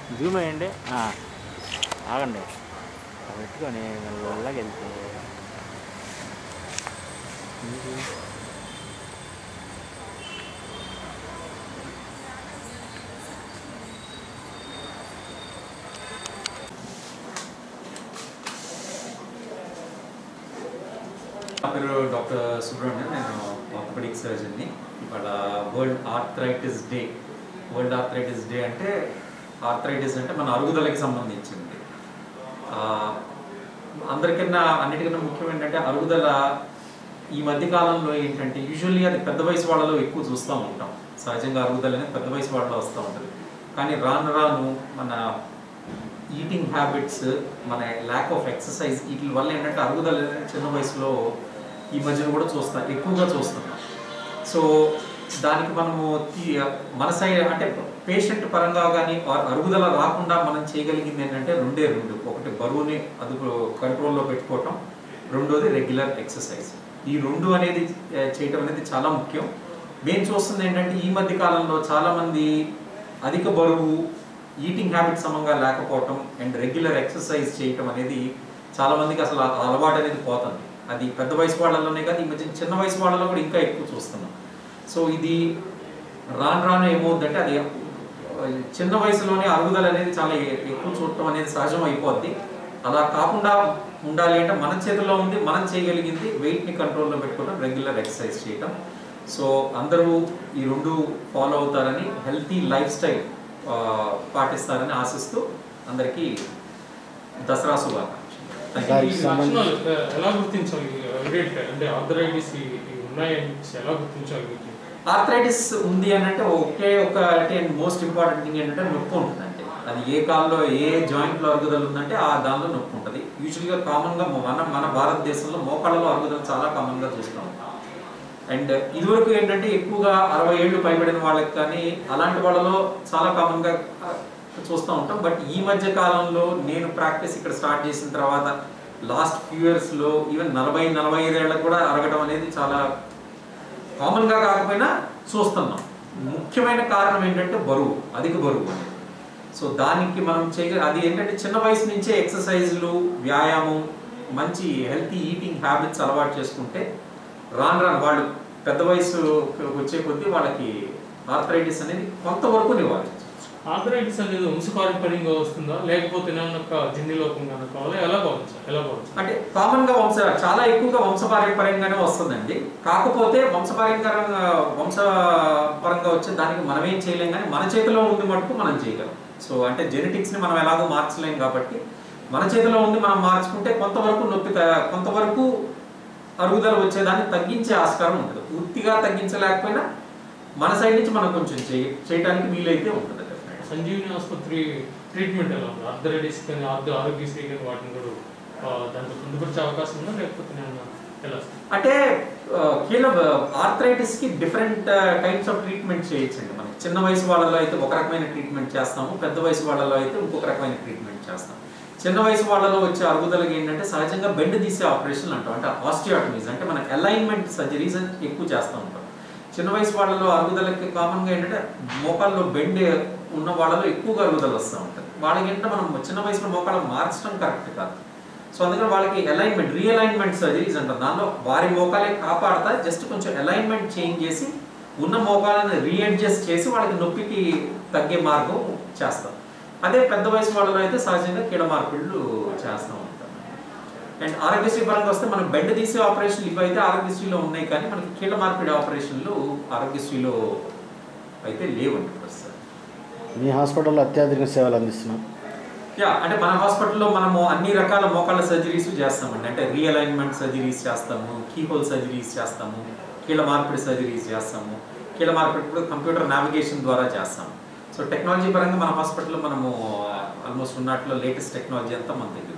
Zoom అయ్యండి ఆ, ఆగండి అలా పెట్టుకొని మెల్లగా వెళ్తే మీకు నా పేరు డాక్టర్ సుబ్రహ్మణ్యం నేను ఆర్థోపెడిక్ సర్జన్ని ఇవాళ world arthritis day world arthritis day అంటే ఆర్థరైటిస్ అంటే మన అరుగుదలకి సంబంధించింది ఆ, అందరికన్నా అన్నిటికన్నా ముఖ్యం ఏంటంటే అరుగుదల ఈ మధ్య కాలంలో ఏంటంటే యూజువల్లీ అది పెద్ద వయసు వాళ్ళలో ఎక్కువ చూస్తూ ఉంటాం సహజంగా అరుగుదల అనేది పెద్ద వయసు వాళ్ళలో వస్తూ ఉంటుంది కానీ రాను రాను మన ఈటింగ్ హ్యాబిట్స్ మన ల్యాక్ ఆఫ్ ఎక్సర్సైజ్ వీటి వల్ల ఏంటంటే అరుగుదల అనేది చిన్న వయసులో ఈ మధ్యన కూడా చూస్తాం ఎక్కువగా చూస్తున్నాం సో దానికి మనము తీ- మన సైడ్ అంటే పేషెంట్ పరంగా కానీ అరుగుదల రాకుండా మనం చేయగలిగింది ఏంటంటే రెండే రెండు ఒకటి బరువుని అదుపు కంట్రోల్లో పెట్టుకోవటం రెండోది రెగ్యులర్ ఎక్సర్సైజ్ ఈ రెండు అనేది ఆ, చేయటం అనేది చాలా ముఖ్యం మేము చూస్తుంది ఏంటంటే ఈ మధ్య కాలంలో చాలామంది అధిక బరువు ఈటింగ్ హ్యాబిట్ సమంగా లేకపోవటం అండ్ రెగ్యులర్ ఎక్సర్సైజ్ చేయటం అనేది చాలా మందికి అసలు ఆ అలవాటు అనేది పోతుంది అది పెద్ద వయసు వాళ్ళలోనే కాదు ఈ మధ్య చిన్న వయసు వాళ్ళలో కూడా ఇంకా ఎక్కువ చూస్తున్నాం సో ఇది రాను రాను ఏమవుతుందంటే అది చిన్న వయసులోనే అరుగుదల అనేది చాలా ఎ- ఎక్కువ చూడటం అనేది సహజం అయిపోద్ది అలా కాకుండా ఉండాలి అంటే మన చేతిలో ఉంది మనం చేయగలిగింది వెయిట్ని కంట్రోల్లో పెట్టుకోవడం రెగ్యులర్ ఎక్సర్సైజ్ చేయటం సో అందరూ ఈ రెండు ఫాలో అవుతారని హెల్తీ లైఫ్ స్టైల్ పాటిస్తారని ఆశిస్తూ అందరికీ దసరా శుభాకాంక్షలు Thank you. దానికి ఈ సంబంధించి- లక్షణాలు ఎ- ఎలా గుర్తించాలి ఎవిడెంట్ అంటే ఆర్థరైటిస్ ఉన్నాయని చెప్పేసి ఎలా గుర్తించాలి వీటిని ఆర్థరైటిస్ ఉంది అని అంటే ఒకే ఒక అంటే మోస్ట్ ఇంపార్టెంట్ థింగ్ ఏంటంటే నొప్పి ఉంటుందంటే అది ఏ కాల్లో ఏ జాయింట్లో అరుగుదల ఉందంటే ఆ దానిలో నొప్పి ఉంటుంది యూజువల్గా కామన్గా మన మన భారతదేశంలో మోకాళ్ళలో అరుగుదల చాలా కామన్గా చూస్తాం అండ్ ఇదివరకు ఏంటంటే ఎక్కువగా అరవై ఏళ్ళు పైబడిన వాళ్ళకి కానీ అలాంటి వాళ్ళలో చాలా కామన్గా చూస్తూ ఉంటాం బట్ ఈ మధ్య కాలంలో నేను ప్రాక్టీస్ ఇక్కడ స్టార్ట్ చేసిన తర్వాత లాస్ట్ ఫ్యూ ఇయర్స్లో ఈవెన్ నలభై నలభై ఐదేళ్ళకు కూడా అరగడం అనేది చాలా కామన్గా కాకపోయినా చూస్తున్నాం ముఖ్యమైన కారణం ఏంటంటే బరువు అధిక బరువు అనేది సో దానికి మనం చేయ అది ఏంటంటే చిన్న వయసు నుంచే ఎక్సర్సైజ్లు వ్యాయామం మంచి హెల్తీ ఈటింగ్ హ్యాబిట్స్ అలవాటు చేసుకుంటే రాను రాను వాళ్ళు పెద్ద వయసు వచ్చే కొద్దీ వాళ్ళకి ఆర్థరైటిస్ అనేది కొంతవరకు నివారించవచ్చు ఆర్థరైటిస్ అనేది వంశపారంపర్యంగా వస్తుందా లేకపోతే ఏమన్నా జన్యులోకంగా కావాలా ఎలా భావించాలి ఎలా భావించాలి అంటే కామన్ గా వంశ చాలా ఎక్కువగా వంశపారంపర్యంగానే వస్తుందండి కాకపోతే వంశపారంపరంగా వంశపరంగా వచ్చే దానికి మనం ఏం చేయలేం కానీ మన చేతిలో ఉంది మటుకు మనం చేయగలం సో అంటే జెనెటిక్స్ ని మనం ఎలాగో మార్చలేం కాబట్టి మన చేతిలో ఉంది మనం మార్చుకుంటే కొంతవరకు నొప్పి త- కొంతవరకు అరుగుదల వచ్చేదాన్ని తగ్గించే ఆస్కారం ఉంటుంది పూర్తిగా తగ్గించలేకపోయినా మన సైడ్ నుంచి మనం కొంచెం చేయ చేయడానికి వీలైతే ఉంటుంది definitely. సంజీవిని ఆసుపత్రి ట్రీట్మెంట్ ఎలా ఉంది ఆర్థరైటిస్ కానీ ఆర్థ ఆరోగ్యశ్రీ కానీ వాటిని కూడా ఆ, దాంట్లో పొందుపరిచే అవకాశం ఉందా లేకపోతే నేను ఎలా అంటే ఆ, కీళ్ళ ఆర్థరైటిస్ కి డిఫరెంట్ టైప్స్ ఆఫ్ ట్రీట్మెంట్ చేయొచ్చండి మనం చిన్న వయసు వాళ్ళలో అయితే ఒక రకమైన ట్రీట్మెంట్ చేస్తాము పెద్ద వయసు వాళ్ళలో అయితే ఇంకొక రకమైన ట్రీట్మెంట్ చేస్తాం చిన్న వయసు వాళ్ళలో వచ్చే అరుగుదలకి ఏంటంటే సహజంగా బెండ్ తీసే ఆపరేషన్ అంటాం అంటే ఆస్టియాటమీస్ అంటే మన అలైన్మెంట్ సర్జరీస్ ఎక్కువ చేస్తూ ఉంటాం చిన్న వయసు వాళ్ళలో అరుగుదలకి కామన్గా ఏంటంటే మోకాల్లో బెండ్ ఉన్న వాళ్ళలో ఎక్కువగా అరుగుదల వస్తూ ఉంటుంది వాళ్ళకి ఏంటంటే మనం చిన్న వయసులో మోకాలు మార్చడం కరెక్ట్ కాదు సో అందుకని వాళ్ళకి అలైన్మెంట్ రీఅలైన్మెంట్ సర్జరీస్ అంటారు దానిలో వారి మోకాలే కాపాడతా జస్ట్ కొంచెం అలైన్మెంట్ చేంజ్ చేసి ఉన్న మోకాలను రీఅడ్జస్ట్ చేసి వాళ్ళకి నొప్పికి తగ్గే మార్గం చేస్తాం అదే పెద్ద వయసు వాళ్ళలో అయితే సహజంగా కీడ మార్పిళ్ళు చేస్తూ ఉంటాం అండ్ ఆరోగ్యశ్రీ పరంగా వస్తే మనం బెడ్ తీసే ఆపరేషన్లు ఇవి అయితే ఆరోగ్యశ్రీలో ఉన్నాయి కానీ మనకి కీళ్ళ మార్పిడి ఆపరేషన్లు ఆరోగ్యశ్రీలో అయితే లేవండి ప్రస్తుతం మీ హాస్పిటల్లో అత్యాధునిక సేవలు అందిస్తున్నాం యా అంటే మన హాస్పిటల్లో మనము అన్ని రకాల మోకాళ్ళ సర్జరీస్ చేస్తామండి అంటే రీఅలైన్మెంట్ సర్జరీస్ చేస్తాము కీహోల్ సర్జరీస్ చేస్తాము కీళ్ళ మార్పిడి సర్జరీస్ చేస్తాము కీళ్ళ మార్పిడి కూడా కంప్యూటర్ నావిగేషన్ ద్వారా చేస్తాము సో టెక్నాలజీ పరంగా మన హాస్పిటల్లో మనము ఆల్మోస్ట్ ఉన్నట్లో లేటెస్ట్ టెక్నాలజీ అంతా మన దగ్గర